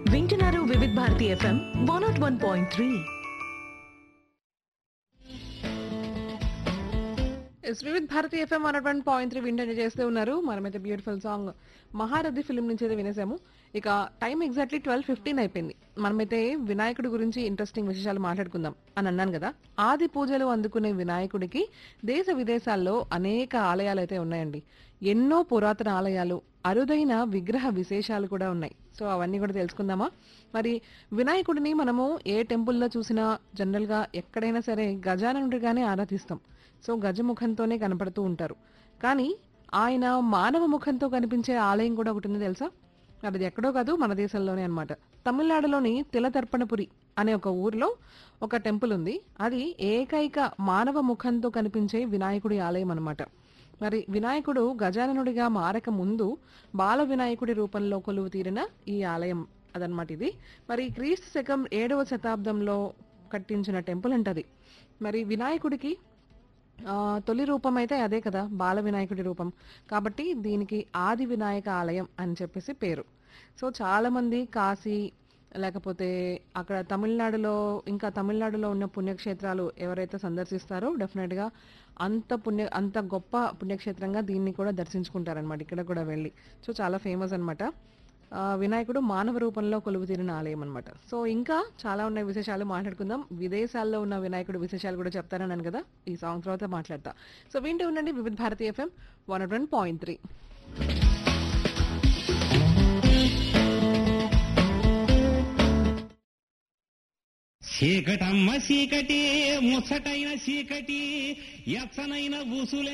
వింటున్నారు Vividh Bharati FM one nought one point three yes Vividh Bharati FM one one point three వింటనే చేస్తూ ఉన్నారు మనమైతే బ్యూటిఫుల్ సాంగ్ మహారథి ఫిల్మ్ నుంచి అయితే వినేసాము ఇక టైం ఎగ్జాక్ట్లీ ట్వెల్వ్ ఫిఫ్టీన్ అయిపోయింది మనమైతే వినాయకుడి గురించి ఇంట్రెస్టింగ్ విశేషాలు మాట్లాడుకుందాం అని అన్నాను కదా ఆది పూజలు అందుకునే వినాయకుడికి దేశ విదేశాల్లో అనేక ఆలయాలు అయితే ఉన్నాయండి ఎన్నో పురాతన ఆలయాలు అరుదైన విగ్రహ విశేషాలు కూడా ఉన్నాయి సో అవన్నీ కూడా తెలుసుకుందామా మరి వినాయకుడిని మనము ఏ టెంపుల్లో చూసినా జనరల్గా ఎక్కడైనా సరే గజాననుడిగానే ఆరాధిస్తాం సో గజముఖంతోనే కనపడుతూ ఉంటారు కానీ ఆయన మానవ ముఖంతో కనిపించే ఆలయం కూడా ఒకటి ఉంది తెలుసా అది ఎక్కడో కాదు మన దేశంలోనే అన్నమాట తమిళనాడులోని తిలతర్పణపురి అనే ఒక ఊర్లో ఒక టెంపుల్ ఉంది అది ఏకైక మానవ ముఖంతో కనిపించే వినాయకుడి ఆలయం అన్నమాట మరి వినాయకుడు గజాననుడిగా మారక ముందు బాల వినాయకుడి రూపంలో కొలువు తీరిన ఈ ఆలయం అదనమాట ఇది మరి క్రీస్తు శకం ఏడవ శతాబ్దంలో కట్టించిన టెంపుల్ అంటది మరి వినాయకుడికి ఆ, తొలి రూపం అయితే అదే కదా బాల వినాయకుడి రూపం కాబట్టి దీనికి ఆది వినాయక ఆలయం అని చెప్పేసి పేరు సో చాలా మంది కాశీ లేకపోతే అక్కడ తమిళనాడులో ఇంకా తమిళనాడులో ఉన్న పుణ్యక్షేత్రాలు ఎవరైతే సందర్శిస్తారో డెఫినెట్ గా అంత పుణ్య అంత గొప్ప పుణ్యక్షేత్రంగా దీన్ని కూడా దర్శించుకుంటారనమాట ఇక్కడ కూడా వెళ్ళి సో చాలా ఫేమస్ అనమాట వినాయకుడు మానవ రూపంలో కొలువు తీరిన ఆలయం అనమాట సో ఇంకా చాలా ఉన్నాయి విశేషాలు మాట్లాడుకుందాం విదేశాల్లో ఉన్న వినాయకుడు విశేషాలు కూడా చెప్తానన్నాను కదా ఈ సాంగ్ తర్వాత మాట్లాడతా సో వింటూ ఉండండి Vividh Bharati FM one one point three చీకటమ్మ చీకటి ముచ్చటైన చీకటి ఎచ్చనైన ఉసులె